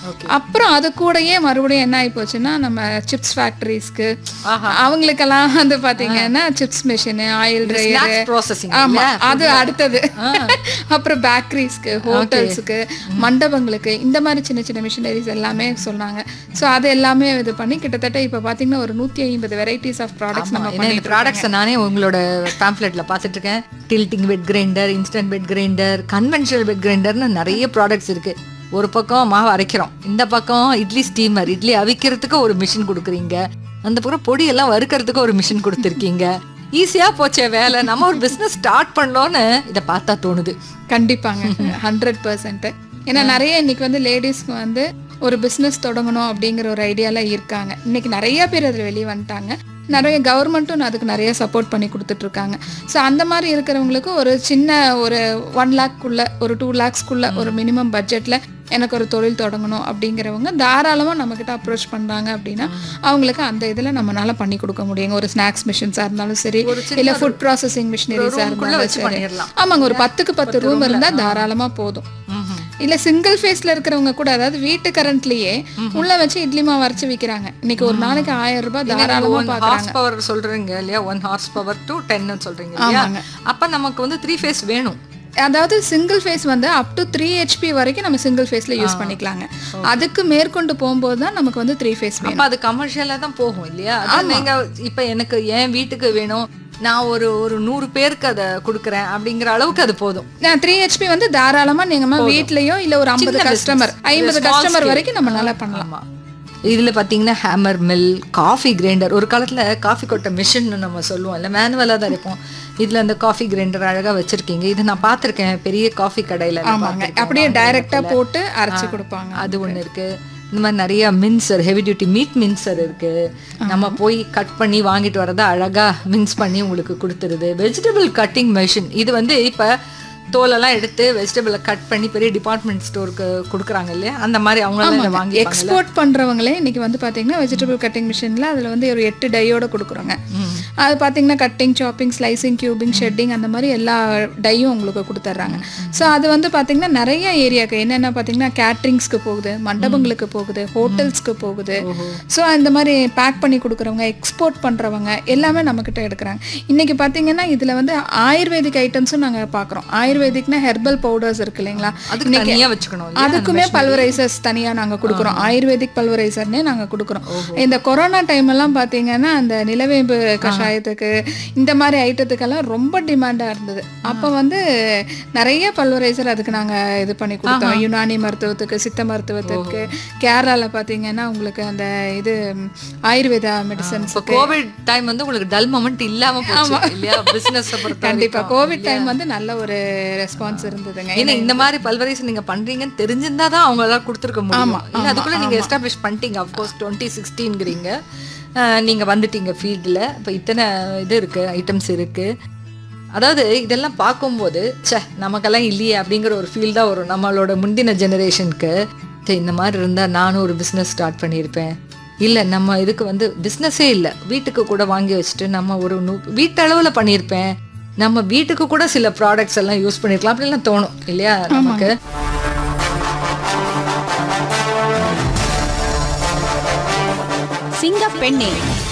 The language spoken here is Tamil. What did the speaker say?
அப்புறம் அது கூடயே மறுபடியும் என்ன ஆகி போச்சுன்னா நம்ம சிப்ஸ் ஃபேக்டரிஸ்க்கு ஆஹா. அவங்களுக்கெல்லாம் வந்து பாத்தீங்கன்னா chips machine oil dryer snacks processing ஆமா அது அடுத்தது அப்புறம் பேக்கரிஸ்க்கு ஹோட்டல்ஸுக்கு மண்டபங்களுக்கு இந்த மாதிரி சின்ன சின்ன மிஷினரிஸ் எல்லாமே சொன்னாங்க ஸோ அது எல்லாமே இது பண்ணி கிட்டத்தட்ட இப்போ பார்த்தீங்கன்னா ஒரு நூற்றி ஐம்பது வெரைட்டிஸ் ஆஃப் ப்ராடக்ட்ஸ் நம்ம ஏன்னா இந்த ப்ராடக்ட்ஸை நானே உங்களோட பேம்ப்ளெட்ல பார்த்துட்டு இருக்கேன் tilting wet grinder instant wet grinder conventional wet கிரைண்டர்னு நிறைய ப்ராடக்ட்ஸ் இருக்கு ஒரு பக்கம் மாவு அரைக்கிறோம் இந்த பக்கம் இட்லி ஸ்டீமர் இட்லி அவிக்கிறதுக்கு ஒரு மிஷின் கொடுக்குறீங்க அந்த பக்கம் பொடி எல்லாம் வறுக்கிறதுக்கு ஒரு மிஷின் கொடுத்துருக்கீங்க ஈஸியா போச்சே வேலை நம்ம ஒரு பிசினஸ் ஸ்டார்ட் பண்ணோன்னு இதை பார்த்தா தோணுது கண்டிப்பாங்க ஹண்ட்ரட் பர்சன்ட் ஏன்னா நிறைய இன்னைக்கு வந்து லேடிஸ்க்கு வந்து ஒரு பிஸ்னஸ் தொடங்கணும் அப்படிங்கிற ஒரு ஐடியால இருக்காங்க இன்னைக்கு நிறைய பேர் அதில் வெளியே வந்துட்டாங்க நிறைய கவர்மெண்ட்டும் அதுக்கு நிறைய சப்போர்ட் பண்ணி கொடுத்துட்டு இருக்காங்க ஸோ அந்த மாதிரி இருக்கிறவங்களுக்கு ஒரு சின்ன ஒரு ஒன் லேக்குள்ள ஒரு டூ லேக்ஸ்க்குள்ள ஒரு மினிமம் பட்ஜெட்ல எனக்கு ஒரு தொழில் தொடங்கணும் அப்படிங்கிறவங்க தாராளமாக நம்மக்கிட்ட அப்ரோச் பண்ணுறாங்க அப்படின்னா அவங்களுக்கு அந்த இதில் நம்மளால பண்ணி கொடுக்க முடியுங்க ஒரு ஸ்நாக்ஸ் மிஷின்ஸாக இருந்தாலும் சரி இல்லை ஃபுட் ப்ராசஸிங் மிஷினரிஸாக room-குள்ள இருந்தாலும் வச்சு சரி பண்ணிடலாம். ஆமாங்க ஒரு பத்துக்கு பத்து ரூம் இருந்தால் தாராளமாக போதும் இல்ல சிங்கிள் ஃபேஸ்ல இருக்கிறவங்க கூட அதாவது வீட்டு கரண்ட்லயே உள்ள வச்சு இட்லி மாவு அரைச்சு விக்கிறாங்க இன்னைக்கு ஒரு நாளைக்கு ஆயிரம் ரூபாய் தாராளமா ஒன் பாக்குறாங்க ஹார்ஸ் பவர் சொல்றீங்க இல்லையா ஒன் ஹார்ஸ் பவர் டு டென்னு சொல்றீங்க இல்லையா அப்ப நமக்கு வந்து த்ரீ ஃபேஸ் வேணும் அதாவது சிங்கிள் ஃபேஸ் வந்து அப் டு த்ரீ ஹெச்பி வரைக்கும் நம்ம சிங்கிள் ஃபேஸ்ல யூஸ் பண்ணிக்கலாங்க அதுக்கு மேற்கொண்டு போகும்போது தான் நமக்கு வந்து த்ரீ ஃபேஸ் வேணும் அப்ப அது கமர்ஷியலா தான் போகும் இல்லையா அது நீங்க இப்ப எனக்கு என் வீட்டுக்கு வேணும் நான் ஒரு ஒரு நூறு பேருக்கு அதை கொடுக்குறேன் அப்படிங்கிற அளவுக்கு அது போதும் த்ரீ ஹெச்பி வந்து தாராளமா நீங்க வீட்லயோ இல்ல ஒரு ஐம்பது கஸ்டமர் ஐம்பது கஸ்டமர் வரைக்கும் நம்ம நல்லா பண்ணலாம் ஆமா இதுல பாத்தீங்கன்னா ஹேமர் மில் காஃபி கிரைண்டர் ஒரு காலத்துல காஃபி கொட்ட மிஷின் நம்ம சொல்லுவோம் இல்ல மேனுவலா தான் இருப்போம் இதுல அந்த காஃபி கிரைண்டர் அழகா வச்சிருக்கீங்க இது நான் பார்த்திருக்கேன் பெரிய காஃபி கடையில நான் ஆமாங்க பார்த்திருக்கேன். அப்படியே டைரக்டா போட்டு அரைச்சு கொடுப்பாங்க அது ஒண்ணு இருக்கு இந்த மாதிரி நிறைய mincer heavy duty meat mincer இருக்கு நம்ம போய் கட் பண்ணி வாங்கிட்டு வரதை அழகா மின்ஸ் பண்ணி உங்களுக்கு கொடுத்துருது வெஜிடபிள் கட்டிங் மெஷின் இது வந்து இப்ப தோலெல்லாம் எடுத்து வெஜிடபிளை கட் பண்ணி பெரிய டிபார்ட்மெண்ட் ஸ்டோருக்கு கொடுக்குறாங்க இல்லையா அந்த மாதிரி அவங்களாம் இதை வாங்கி எக்ஸ்போர்ட் பண்றவங்களே இன்னைக்கு வந்து பாத்தீங்கன்னா வெஜிடபிள் கட்டிங் மிஷின்ல அதுல வந்து ஒரு எட்டு டையோட கொடுக்குறோங்க அது பாத்தீங்கன்னா cutting chopping slicing cubing shredding அந்த மாதிரி எல்லா டையும் உங்களுக்கு கொடுத்துட்றாங்க ஸோ அது வந்து பாத்தீங்கன்னா நிறைய ஏரியாக்கு என்னென்ன பாத்தீங்கன்னா கேட்ரிங்ஸ்க்கு போகுது மண்டபங்களுக்கு போகுது ஹோட்டல்ஸ்க்கு போகுது ஸோ இந்த மாதிரி பேக் பண்ணி கொடுக்குறவங்க எக்ஸ்போர்ட் பண்றவங்க எல்லாமே நம்மக்கிட்ட எடுக்கிறாங்க இன்னைக்கு பாத்தீங்கன்னா இதுல வந்து ஆயுர்வேதிக் ஐட்டம்ஸும் நாங்க பார்க்குறோம் ஆயுர்வேதிக்னா ஹெர்பல் பவுடர்ஸ் இருக்கு இல்லைங்களா அதுக்கு தனியா வச்சுக்கணும் இல்லையா? அதுக்குமே பல்வரைசர்ஸ் தனியா நாங்க கொடுக்குறோம் ஆயுர்வேதிக் பல்வரைசர்னே நாங்க கொடுக்குறோம் இந்த கொரோனா டைம் எல்லாம் பாத்தீங்கன்னா அந்த நிலவேம்பு கஷாயத்துக்கு இந்த மாதிரி ஐட்டத்துக்கெல்லாம் ரொம்ப டிமாண்டா இருந்தது அப்ப வந்து நிறைய பல்வரைசர் அதுக்கு நாங்க இது பண்ணி கொடுத்தோம் யுனானி மருத்துவத்துக்கு சித்த மருத்துவத்துக்கு கேரளால பாத்தீங்கன்னா உங்களுக்கு அந்த இது ம், ஆயுர்வேதா மெடிசன்ஸ் இப்போ கோவிட் டைம் வந்து உங்களுக்கு டல் மொமெண்ட் இல்லாம போச்சு இல்லையா பிசினஸ் பொறுத்த கண்டிப்பா வரைக்கும். கோவிட் டைம் வந்து நல்ல ஒரு ரெஸ்பான்ஸ் இருந்ததுங்க ஏன்னா இந்த மாதிரி பல்வரைஸ் நீங்க பண்றீங்கன்னு தெரிஞ்சிருந்தா தான் அவங்க எல்லாம் கொடுத்துருக்க முடியும் இல்ல அதுக்குள்ள நீங்க எஸ்டாப்ளிஷ் பண்ணிட்டீங்க அஃப்கோர்ஸ் டுவெண்ட்டி சிக்ஸ்டீன்ங்கிறீங்க நீங்க வந்துட்டீங்க ஃபீல்டில் இப்போ இத்தனை இது இருக்கு ஐட்டம்ஸ் இருக்கு அதாவது இதெல்லாம் பார்க்கும்போது ச்சே நமக்கெல்லாம் இல்லையே அப்படிங்கிற ஒரு ஃபீல் தான் வரும் நம்மளோட முந்தின ஜெனரேஷனுக்கு இந்த மாதிரி இருந்தால் நானும் ஒரு பிஸ்னஸ் ஸ்டார்ட் பண்ணியிருப்பேன் இல்லை நம்ம இதுக்கு வந்து பிஸ்னஸே இல்லை வீட்டுக்கு கூட வாங்கி வச்சுட்டு நம்ம ஒரு நூ வீட்டளவில் பண்ணியிருப்பேன் நம்ம வீட்டுக்கு கூட சில ப்ராடக்ட்ஸ் எல்லாம் யூஸ் பண்ணிருக்கலாம் அப்படிலாம் தோணும் இல்லையா நமக்கு சிங்கப்பெண்ணே